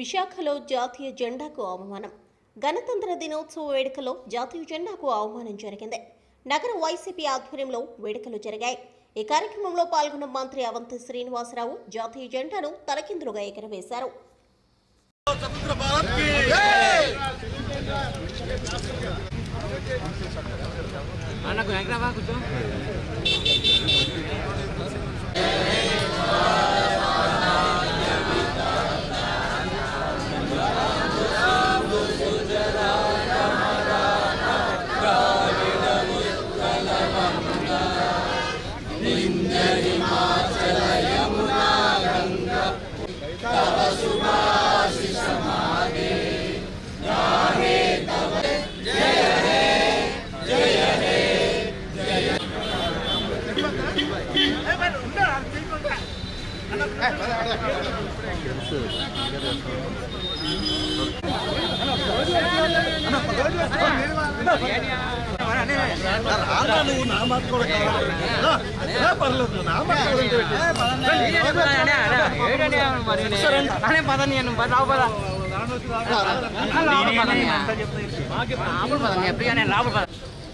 విశాఖలో జాతీయ జెండాకు అవమానం గణతంత్ర దినోత్సవ వేడుకలో జాతీయ జెండాకు అవమానం జరిగింది నగర వైసీపీ ఆధ్వర్యంలో వేడుకలు జరిగాయి ఈ కార్యక్రమంలో పాల్గొన్న మంత్రి అవంతి శ్రీనివాసరావు జాతీయ జెండాను తలకిందులుగా ఎగరవేశారు स्वतंत्र भारत की అన్నకు వెంకటరామా కూర్చో రానా నువ్వు నా మాట కూడా కావాలి రా, రా, పర్లేదు నువ్వు నా మాట కూడా ఉంటే పెట్టు. అనే పద నేను రావు పద లోపల పద ఎప్పుడు నేను లోపల పద